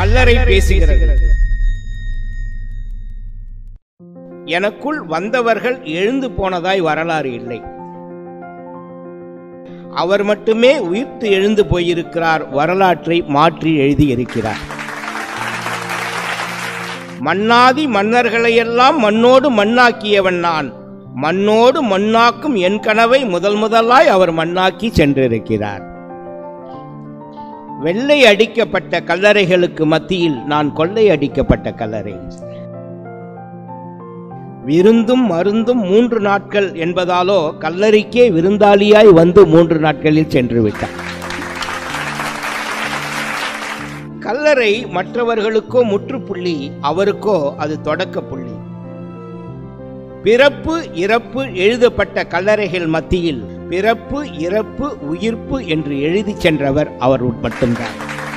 கல்லறை பேசுகிறது எனக்குள் வந்தவர்கள் எழுந்து போனதாய் வரலாறு இல்லை அவர் மட்டுமே உயிர்த்து எழுந்து போயிருக்கிறார் வரலாற்றை மாற்றி எழுதியிருக்கிறார் மன்னாதி மன்னர்களையெல்லாம் மண்ணோடு மண்ணாக்கியவன் நான் மண்ணோடு மண்ணாக்கும் என் கனவை முதல் முதலாய் அவர் மண்ணாக்கி சென்றிருக்கிறார் வெள்ளை அடிக்கப்பட்ட கல்லறைகளுக்கு மத்தியில் நான் கொள்ளை அடிக்கப்பட்ட கல்லறை விருந்தும் மருந்தும் மூன்று நாட்கள் என்பதாலோ கல்லறைக்கே விருந்தாளியாய் வந்து மூன்று நாட்களில் சென்று விட்டார் கல்லறை மற்றவர்களுக்கோ முற்றுப்புள்ளி அவருக்கோ அது தொடக்க புள்ளி பிறப்பு இறப்பு எழுதப்பட்ட கல்லறைகள் மத்தியில் பிறப்பு இறப்பு உயிர்ப்பு என்று எழுதி சென்றவர் அவர் மட்டும்தான்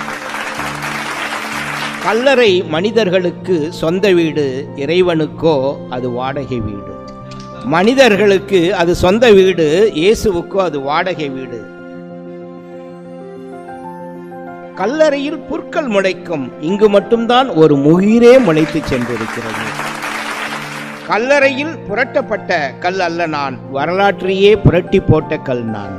கல்லறை மனிதர்களுக்கு சொந்த வீடு இறைவனுக்கோ அது வாடகை வீடு மனிதர்களுக்கு அது சொந்த வீடு இயேசுவுக்கோ அது வாடகை வீடு கல்லறையில் புற்கள் முளைக்கும் இங்கு மட்டும்தான் ஒரு முகிரே முளைத்து சென்றிருக்கிறது கல்லறையில் புரட்டப்பட்ட கல் அல்ல நான் வரலாற்றையே புரட்டி போட்ட கல் நான்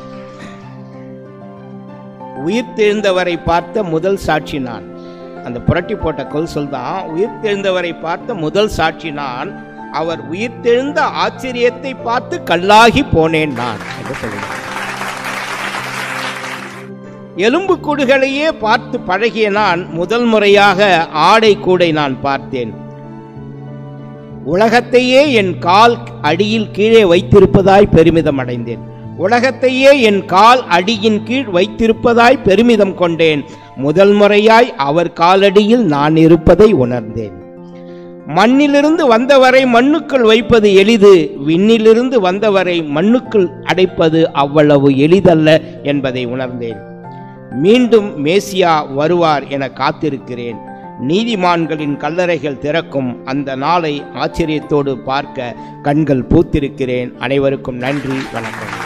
உயிர்த்தெழுந்தவரை பார்த்த முதல் சாட்சி நான் அந்த புரட்டி போட்ட கொல் சொல் தான் உயிர்த்தெழுந்தவரை பார்த்த முதல் சாட்சி நான் அவர் உயிர்த்தெழுந்த ஆச்சரியத்தை பார்த்து கல்லாகி போனேன் நான் என்று சொல்லுகிறார் எலும்பு கூடுகளையே பார்த்து பழகிய நான் முதல் முறையாக ஆடை கூடை நான் பார்த்தேன் உலகத்தையே என் கால் அடியில் கீழே வைத்திருப்பதாய் பெருமிதம் அடைந்தேன் உலகத்தையே என் கால் அடியின் கீழ் வைத்திருப்பதாய் பெருமிதம் கொண்டேன் முதல் முறையாய் அவர் காலடியில் நான் இருப்பதை உணர்ந்தேன் மண்ணிலிருந்து வந்தவரை மண்ணுக்குள் வைப்பது எளிது விண்ணிலிருந்து வந்தவரை மண்ணுக்குள் அடைப்பது அவ்வளவு எளிதல்ல என்பதை உணர்ந்தேன் மீண்டும் மேசியா வருவார் என காத்திருக்கிறேன் நீதிமான்களின் கல்லறைகள் திறக்கும் அந்த நாளை ஆச்சரியத்தோடு பார்க்க கண்கள் பூத்திருக்கிறேன் அனைவருக்கும் நன்றி வணக்கம்